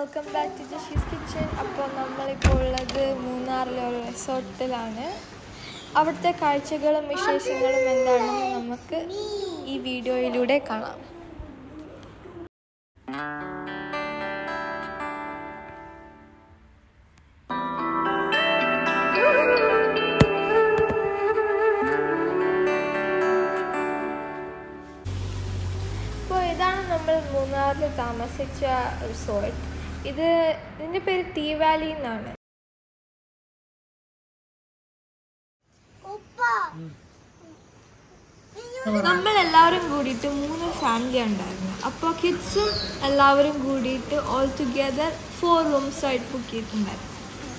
Welcome back to Jashee's kitchen അപ്പോൾ നമ്മളിപ്പോൾ ഉള്ളത് മൂന്നാറിലെ ഒരു റിസോർട്ടിലാണ് അവിടുത്തെ കാഴ്ചകളും വിശേഷങ്ങളും എന്താണെന്ന് നമുക്ക് ഈ വീഡിയോയിലൂടെ കാണാം ഇപ്പോൾ ഇതാണ് നമ്മൾ മൂന്നാറിൽ താമസിച്ച റിസോർട്ട് ഇത് ഇതിൻ്റെ പേര് ടീ വാലി എന്നാണ് നമ്മൾ എല്ലാവരും കൂടിയിട്ട് മൂന്ന് ഫാമിലി ഉണ്ടായിരുന്നു അപ്പോൾ കിഡ്സും എല്ലാവരും കൂടിയിട്ട് ഓൾ ടുഗെദർ ഫോർ റൂംസ് ആയിട്ട് ബുക്ക് ചെയ്തിട്ടുണ്ടായിരുന്നു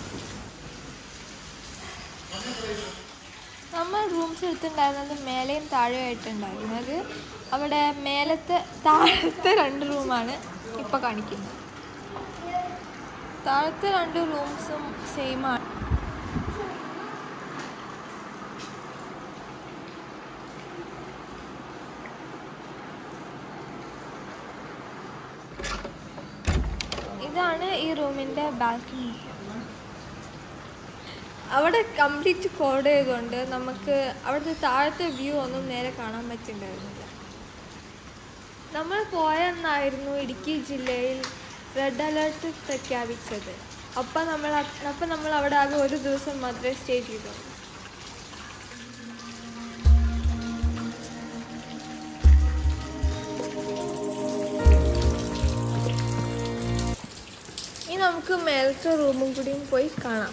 നമ്മൾ റൂംസ് എടുത്തിട്ടുണ്ടായിരുന്നത് മേലെയും താഴെയായിട്ടുണ്ടായിരുന്നത് അവിടെ മേലത്തെ താഴത്തെ രണ്ട് റൂമാണ് ഇപ്പോൾ കാണിക്കുന്നത് താഴത്തെ രണ്ട് റൂംസും സെയിം ആണ് ഇതാണ് ഈ റൂമിൻ്റെ ബാൽക്കണി അവിടെ കംപ്ലീറ്റ് കോഡ് ചെയ്തുകൊണ്ട് നമുക്ക് അവിടുത്തെ താഴത്തെ വ്യൂ ഒന്നും നേരെ കാണാൻ പറ്റുന്നുണ്ടായിരുന്നില്ല നമ്മൾ പോയെന്നായിരുന്നു ഇടുക്കി ജില്ലയിൽ റെഡ് അലേർട്ട് പ്രഖ്യാപിച്ചത് അപ്പം നമ്മൾ അപ്പം നമ്മൾ അവിടെ ആകെ ഒരു ദിവസം മാത്രമേ സ്റ്റേ ചെയ്തുള്ളൂ ഇനി നമുക്ക് മേലത്തെ റൂമും കൂടിയും പോയി കാണാം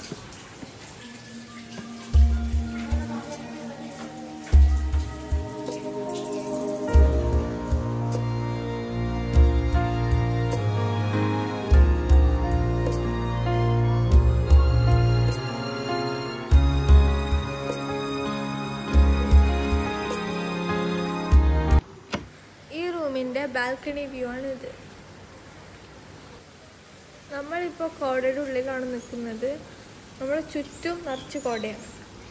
ഈ റൂമിൻ്റെ ബാൽക്കണി വ്യൂ ആണ് ഇത് നമ്മളിപ്പോൾ കോടയുടെ ഉള്ളിലാണ് നിൽക്കുന്നത് നമ്മുടെ ചുറ്റും നിറച്ച് കോടയാണ്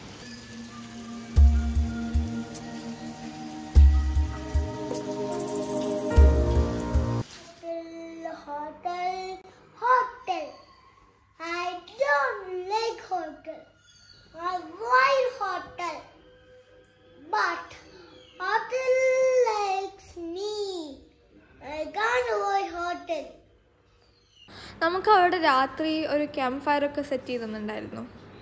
Hotel, hotel. I don't like hotel. I avoid hotel. But hotel likes me. I can't avoid hotel. നമുക്ക് അവിടെ രാത്രി ഒരു ക്യാമ്പ് ഫയർ ഒക്കെ സെറ്റ് ചെയ്തിട്ടുണ്ടായിരുന്നു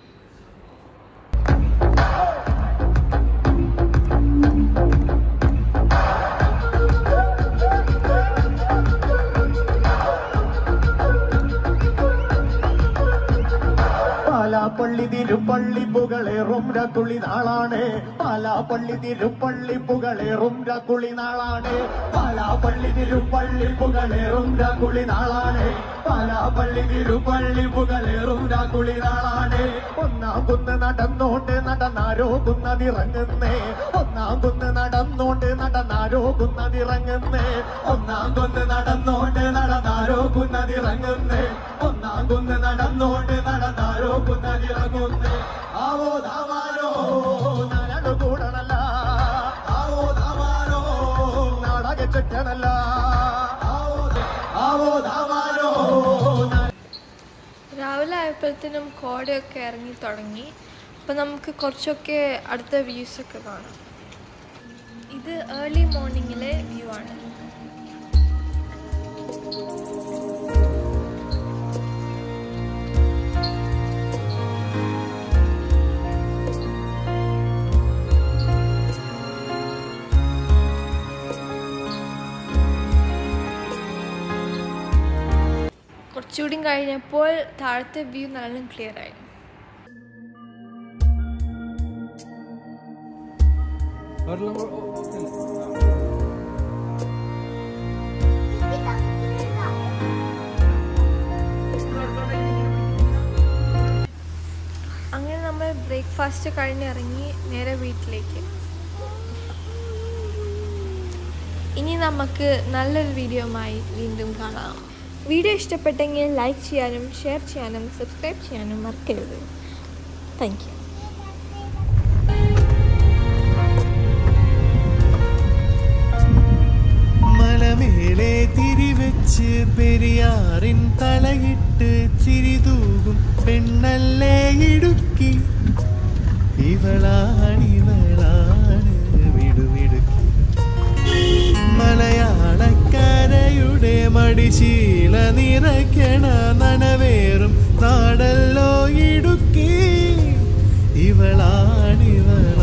പാലാപ്പള്ളി തിരുപ്പള്ളി പുകളേറും രക്കുളി നാളാണ് പാലാപ്പള്ളി തിരുപ്പള്ളി പുകളേറും രക്കുളി നാളാണ് പാലാപ്പള്ളി തിരുപ്പള്ളി പുകളേറും രക്കുളി നാളാണ് പാലാപ്പള്ളി തിരുപ്പള്ളി പുകളേറും രക്കുളി നാളാണ് ഒന്നാം കുന്ന് നടന്നോണ്ട് നടന്നാരോ കുന്നതിറങ്ങുന്നേ ഒന്നാം കുന്ന് നടന്നോണ്ട് നടന്നാരോ കുന്നതിറങ്ങുന്നേ ഒന്നാം കുന്ന് നടന്നോണ്ട് നടന്നാരോ കുന്നതിറങ്ങുന്നേ ഒന്നാം കുന്ന് നടന്നോണ്ട് നടന്നാരോ കുന്നതിറങ്ങുന്നേ ആവോ ദാമാരോ നാനു കൂടണല്ല ആവോ ദാമാരോ നാടക ചുറ്റണല്ല ആവോ ആവോ ദാമാരോ രാവിലെ ആയപ്പോഴത്തേനും കോടയൊക്കെ ഇറങ്ങി തുടങ്ങി അപ്പം നമുക്ക് കുറച്ചൊക്കെ അടുത്ത വ്യൂസൊക്കെ കാണാം ഇത് ഏർലി മോർണിംഗിലെ വ്യൂ ആണ് കുറച്ചുകൂടി കഴിഞ്ഞപ്പോൾ താഴത്തെ വ്യൂ നല്ല ക്ലിയർ ആയി അങ്ങനെ നമ്മൾ ബ്രേക്ക്ഫാസ്റ്റ് കഴിഞ്ഞിറങ്ങി നേരെ വീട്ടിലേക്ക് ഇനി നമുക്ക് നല്ലൊരു വീഡിയോയുമായി വീണ്ടും കാണാം വീഡിയോ ഇഷ്ടപ്പെട്ടെങ്കിൽ ലൈക്ക് ചെയ്യാനും ഷെയർ ചെയ്യാനും സബ്സ്ക്രൈബ് ചെയ്യാനും മറക്കരുത് താങ്ക് യു മലമേലെ തിരിവെച്ച് പെരിയാ പടിഞ്ഞാറിൻ തലയിട്ട് ചിരിതൂകും പെണ്ണല്ലേ ഇടുക്കി ഇവളാണിവളാണ് വിടുവിടുക്കി മലയാളക്കരയുടെ മടിശീല നിറയ്ക്കണ നനവേറും നാടല്ലോ ഇടുക്കി ഇവളാണിവളാണ്